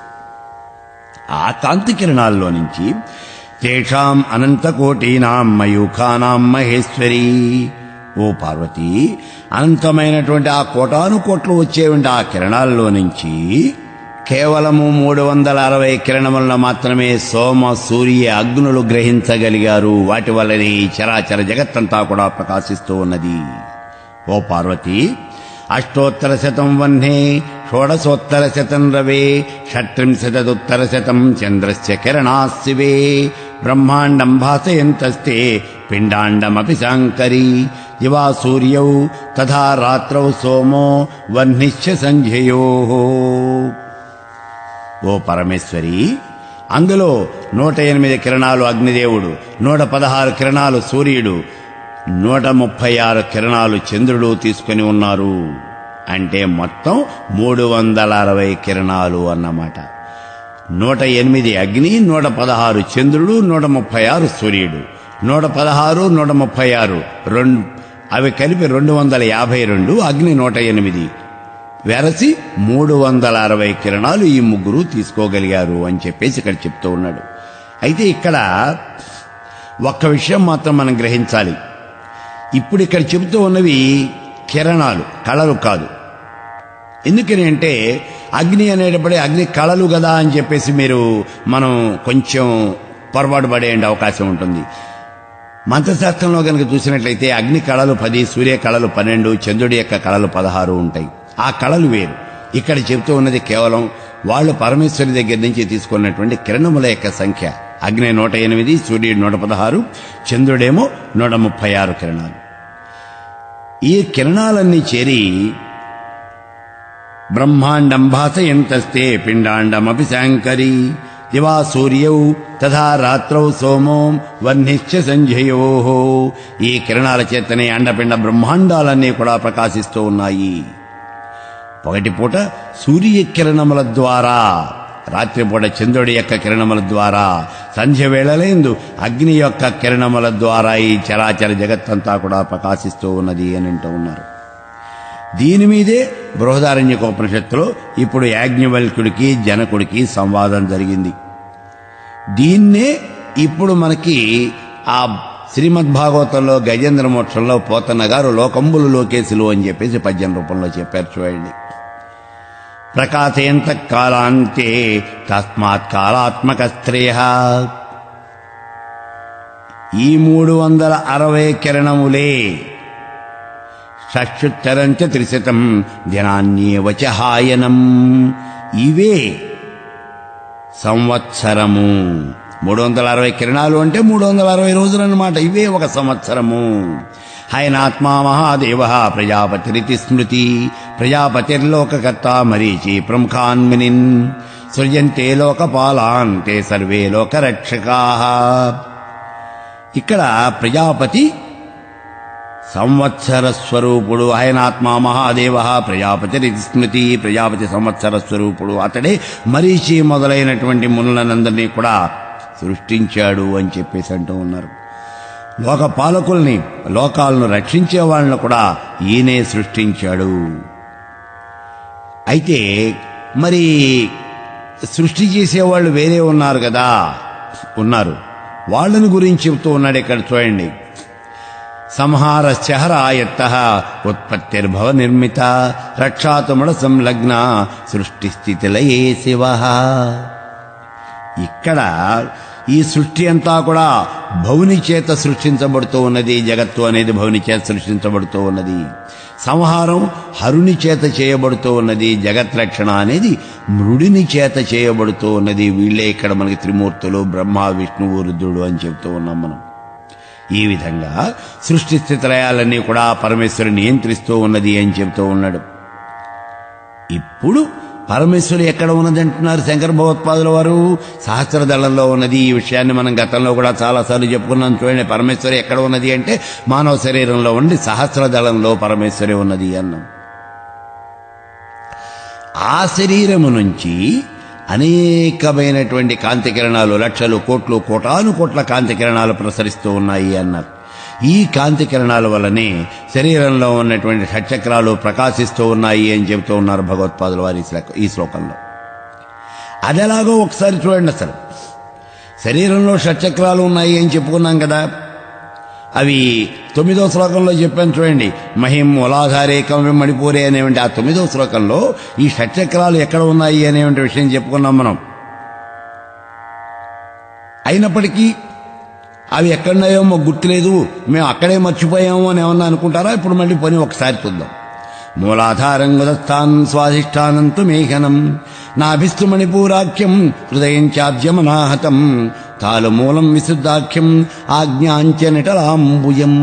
ఆ కాంతి కిరణాల్లో నుంచి తేషాం అనంతకోటీనాం మయూఖానాం మహేశ్వరి ఓ పార్వతి అనంతమైనటువంటి ఆ కోటాను కోట్లు వచ్చేవంటి ఆ కిరణాల్లో నుంచి కేవలము మూడు వందల అరవై కిరణములను మాత్రమే సోమ సూర్య అగ్నులు గ్రహించగలిగారు వాటి వల్లనే ఈ చరాచర జగత్తంతా కూడా ప్రకాశిస్తూ ఉన్నది ఓ పార్వతి అష్టోత్తర శతం వహ్నే షోడశోత్తర శతం రవే షట్త్రింశదుత్తర శతం చంద్రస్య కిరణా శివే బ్రహ్మాండం భాసయంతస్తే పిండాండమపి శాంకరీ దివా సూర్యౌ తథా రాత్రౌ సోమో వహ్నిశ్చ సంధ్యయో ఓ పరమేశ్వరి అందులో నూట ఎనిమిది కిరణాలు అగ్నిదేవుడు నూట పదహారు కిరణాలు సూర్యుడు నూట ముప్పై ఆరు కిరణాలు చంద్రుడు తీసుకొని ఉన్నారు అంటే మొత్తం మూడు వందల అరవై కిరణాలు అన్నమాట నూట ఎనిమిది అగ్ని నూట పదహారు చంద్రుడు నూట ముప్పై ఆరు సూర్యుడు నూట పదహారు నూట ముప్పై ఆరు రెండు అవి కలిపి రెండు వందల యాభై రెండు అగ్ని నూట ఎనిమిది వెరసి మూడు వందల అరవై కిరణాలు ఈ ముగ్గురు తీసుకోగలిగారు అని చెప్పేసి ఇక్కడ చెప్తూ ఉన్నాడు అయితే ఇక్కడ ఒక్క విషయం మాత్రం మనం గ్రహించాలి ఇప్పుడు ఇక్కడ చెబుతూ ఉన్నవి కిరణాలు కళలు కాదు ఎందుకని అంటే అగ్ని అనేటప్పుడే అగ్ని కళలు కదా అని చెప్పేసి మీరు మనం కొంచెం పొరపాటు పడే అవకాశం ఉంటుంది మంత్రశాస్త్రంలో కనుక చూసినట్లయితే అగ్ని కళలు పది సూర్య కళలు పన్నెండు చంద్రుడి యొక్క కళలు పదహారు ఉంటాయి ఆ కళలు వేరు ఇక్కడ చెబుతూ ఉన్నది కేవలం వాళ్ళు పరమేశ్వరి దగ్గర నుంచి తీసుకున్నటువంటి కిరణముల యొక్క సంఖ్య అగ్ని నూట ఎనిమిది సూర్యుడు నూట పదహారు చంద్రుడేమో నూట ముప్పై ఆరు కిరణాలు ఈ కిరణాలన్నీ చేరి బ్రహ్మాండం భాసయంతస్తే పిండాండమపి శాంకరి దివా సూర్యౌ తథా రాత్రౌ సోమో వర్ణిశ్చ సంజయో ఈ కిరణాల చేతనే అండపిండ బ్రహ్మాండాలన్నీ కూడా ప్రకాశిస్తూ ఉన్నాయి పగటిపూట సూర్య కిరణముల ద్వారా రాత్రిపూట చంద్రుడి యొక్క కిరణముల ద్వారా సంధ్య వేళలేందు అగ్ని యొక్క కిరణముల ద్వారా ఈ చరాచర జగత్తంతా కూడా ప్రకాశిస్తూ ఉన్నది అని అంటూ ఉన్నారు దీని మీదే బృహదారణ్యకోపనిషత్తులో ఇప్పుడు యాజ్ఞవల్కుడికి జనకుడికి సంవాదం జరిగింది దీన్నే ఇప్పుడు మనకి ఆ శ్రీమద్ భాగవతంలో గజేంద్ర మోక్షంలో పోతన్న గారు లోకంబులు లోకేశులు అని చెప్పేసి పద్యం రూపంలో చెప్పారు చూడండి ప్రకాశయంత కాలాంతే తస్మాత్ కాలాత్మక శ్రేయ ఈ మూడు వందల అరవై కిరణములే షక్షుత్తరంచ త్రిశతం దినాన్యేవచ హాయనం ఇవే సంవత్సరము మూడు వందల అరవై కిరణాలు అంటే మూడు వందల అరవై రోజులు అన్నమాట ఇవే ఒక సంవత్సరము హయనాత్మా మహాదేవ ప్రజాపతిరితి స్మృతి ప్రజాపతిర్లోకకర్త మరీచి ప్రముఖాన్మినిన్ సృజంతే లోకపాలాన్ తే సర్వే లోకరక్షకా ఇక్కడ ప్రజాపతి సంవత్సర స్వరూపుడు ఆయనాత్మ మహాదేవ ప్రజాపతి స్మృతి ప్రజాపతి సంవత్సర స్వరూపుడు అతడే మరీచి మొదలైనటువంటి మునులనందరినీ కూడా సృష్టించాడు అని చెప్పేసి అంటూ ఉన్నారు లోక పాలకుల్ని లోకాలను రక్షించే వాళ్ళని కూడా ఈయనే సృష్టించాడు అయితే మరి సృష్టి చేసేవాళ్ళు వేరే ఉన్నారు కదా ఉన్నారు వాళ్ళని గురించి చెబుతూ ఉన్నాడు ఇక్కడ చూడండి సంహారశ్చహరాయత్త ఉత్పత్తిర్భవ నిర్మిత రక్షాతుముడ సంలగ్న సృష్టి స్థితిలయే శివ ఇక్కడ ఈ సృష్టి అంతా కూడా భౌని చేత సృష్టించబడుతూ ఉన్నది జగత్తు అనేది భౌని చేత సృష్టించబడుతూ ఉన్నది సంహారం హరుని చేత చేయబడుతూ ఉన్నది జగత్ రక్షణ అనేది మృడిని చేత చేయబడుతూ ఉన్నది వీళ్ళే ఇక్కడ మనకి త్రిమూర్తులు బ్రహ్మ విష్ణువు రుద్రుడు అని చెప్తూ ఉన్నాం మనం ఈ విధంగా సృష్టి స్థితిలయాలన్నీ కూడా పరమేశ్వరుని నియంత్రిస్తూ ఉన్నది అని చెబుతూ ఉన్నాడు ఇప్పుడు పరమేశ్వరుడు ఎక్కడ ఉన్నది అంటున్నారు శంకర భగవత్పాదుల వారు సహస్రదళంలో ఉన్నది ఈ విషయాన్ని మనం గతంలో కూడా చాలాసార్లు చెప్పుకున్నాం చూడండి పరమేశ్వరి ఎక్కడ ఉన్నది అంటే మానవ శరీరంలో ఉండి సహస్రదళంలో పరమేశ్వరి ఉన్నది అన్నాం ఆ శరీరము నుంచి అనేకమైనటువంటి కాంతి కిరణాలు లక్షలు కోట్లు కోటాను కోట్ల కాంతి కిరణాలు ప్రసరిస్తూ ఉన్నాయి అన్నారు ఈ కాంతి కిరణాల వల్లనే శరీరంలో ఉన్నటువంటి షట్చక్రాలు ప్రకాశిస్తూ ఉన్నాయి అని చెబుతూ ఉన్నారు భగవత్పాదుల వారి ఈ శ్లోక- ఈ శ్లోకంలో అదెలాగో ఒకసారి చూడండి అసలు శరీరంలో షట్చక్రాలు ఉన్నాయి అని చెప్పుకున్నాం కదా అవి తొమ్మిదో శ్లోకంలో చెప్పాను చూడండి మహిం మూలాధారేకం మణిపూరే అనేవంటి ఆ తొమ్మిదో శ్లోకంలో ఈ షట్చక్రాలు ఎక్కడ ఉన్నాయి అనేవంటి విషయం చెప్పుకున్నాం మనం అయినప్పటికీ అవి ఎక్కడున్నాయో మాకు గుర్తులేదు మేము అక్కడే మర్చిపోయాము అని ఏమన్నా అనుకుంటారా ఇప్పుడు మళ్ళీ పని ఒకసారి చూద్దాం మూలాధారం గుదస్థాన్ స్వాధిష్టానంతు మేఘనం నాభిస్తు మణిపూరాఖ్యం హృదయం చాబ్జమనాహతం తాలు మూలం విశుద్ధాఖ్యం ఆజ్ఞాంచ నిటలాంబుయం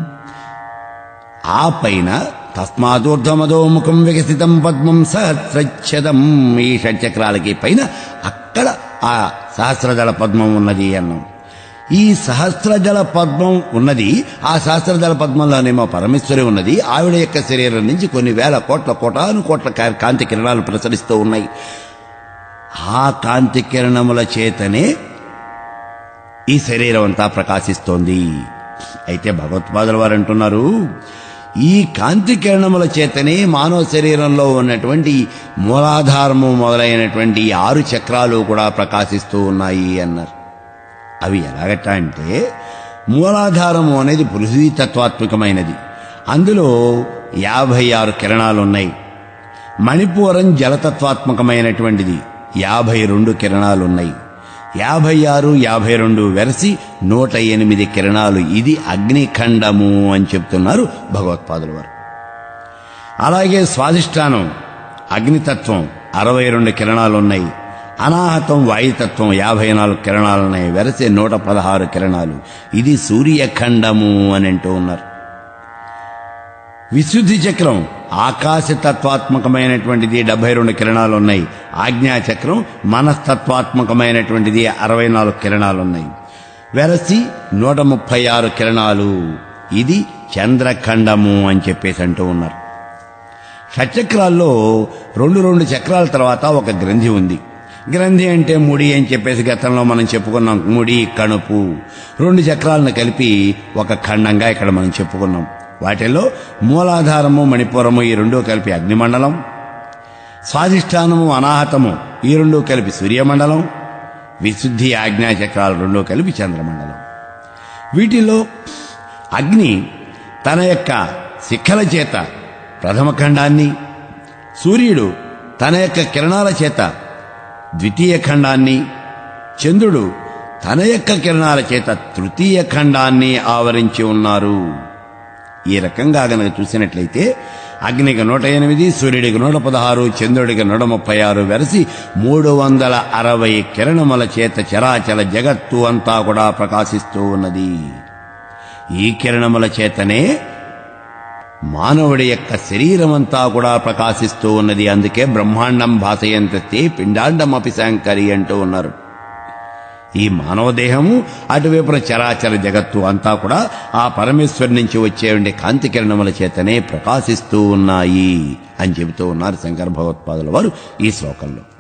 ఆ పైన తస్మాదూర్ధమదో ముఖం వికసితం పద్మం సహస్రచ్ఛదం ఈ షట్చక్రాలకి పైన అక్కడ ఆ సహస్రదళ పద్మం ఉన్నది అన్నాం ఈ సహస్రదళ పద్మం ఉన్నది ఆ సహస్రదళ పద్మంలోనేమో పరమేశ్వరి ఉన్నది ఆవిడ యొక్క శరీరం నుంచి కొన్ని వేల కోట్ల కోటాను కోట్ల కా- కాంతి కిరణాలు ప్రసరిస్తూ ఉన్నాయి ఆ కాంతి కిరణముల చేతనే ఈ శరీరం అంతా ప్రకాశిస్తోంది అయితే భగవత్పాదుల వారు అంటున్నారు ఈ కాంతి కిరణముల చేతనే మానవ శరీరంలో ఉన్నటువంటి మూలాధారము మొదలైనటువంటి ఈ ఆరు చక్రాలు కూడా ప్రకాశిస్తూ ఉన్నాయి అన్నారు అవి ఎలాగట అంటే మూలాధారము అనేది పృథ్వీతత్వాత్మకమైనది అందులో యాభై ఆరు కిరణాలు ఉన్నాయి మణిపూరం జలతత్వాత్మకమైనటువంటిది యాభై రెండు కిరణాలు ఉన్నాయి యాభై ఆరు యాభై రెండు వెరసి నూట ఎనిమిది కిరణాలు ఇది అగ్నిఖండము అని చెప్తున్నారు భగవత్పాదుల వారు అలాగే స్వాధిష్టానం అగ్నితత్వం అరవై రెండు కిరణాలు ఉన్నాయి అనాహతం వాయుతత్వం యాభై నాలుగు కిరణాలున్నాయి వెరసే నూట పదహారు కిరణాలు ఇది సూర్యఖండము అని అంటూ ఉన్నారు విశుద్ధి చక్రం ఆకాశతత్వాత్మకమైనటువంటిది డెబ్బై రెండు కిరణాలు ఉన్నాయి ఆజ్ఞా చక్రం మనస్తత్వాత్మకమైనటువంటిది అరవై నాలుగు కిరణాలు ఉన్నాయి వెరసి నూట ముప్పై ఆరు కిరణాలు ఇది చంద్రఖండము అని చెప్పేసి అంటూ ఉన్నారు షట్చక్రాల్లో రెండు రెండు చక్రాల తర్వాత ఒక గ్రంథి ఉంది గ్రంథి అంటే ముడి అని చెప్పేసి గతంలో మనం చెప్పుకున్నాం ముడి కణుపు రెండు చక్రాలను కలిపి ఒక ఖండంగా ఇక్కడ మనం చెప్పుకున్నాం వాటిల్లో మూలాధారము మణిపురము ఈ రెండు కలిపి అగ్నిమండలం స్వాధిష్టానము అనాహతము ఈ రెండు కలిపి సూర్యమండలం విశుద్ధి ఆజ్ఞా చక్రాలు రెండు కలిపి చంద్రమండలం వీటిలో అగ్ని తన యొక్క శిఖల చేత ప్రథమ ఖండాన్ని సూర్యుడు తన యొక్క కిరణాల చేత ద్వితీయ ఖండాన్ని చంద్రుడు తన యొక్క కిరణాల చేత తృతీయ ఖండాన్ని ఆవరించి ఉన్నారు ఈ రకంగా గనక చూసినట్లయితే అగ్నికి నూట ఎనిమిది సూర్యుడికి నూట పదహారు చంద్రుడికి నూట ముప్పై ఆరు వెరసి మూడు వందల అరవై కిరణముల చేత చరాచల జగత్తు అంతా కూడా ప్రకాశిస్తూ ఉన్నది ఈ కిరణముల చేతనే మానవుడి యొక్క శరీరమంతా కూడా ప్రకాశిస్తూ ఉన్నది అందుకే బ్రహ్మాండం భాసయంతే పిండాండం అపి శాంకరి అంటూ ఉన్నారు ఈ మానవ దేహము అటువైపున చరాచర జగత్తు అంతా కూడా ఆ పరమేశ్వరి నుంచి వచ్చే కాంతి కిరణముల చేతనే ప్రకాశిస్తూ ఉన్నాయి అని చెబుతూ ఉన్నారు శంకర భగవత్పాదుల వారు ఈ శ్లోకంలో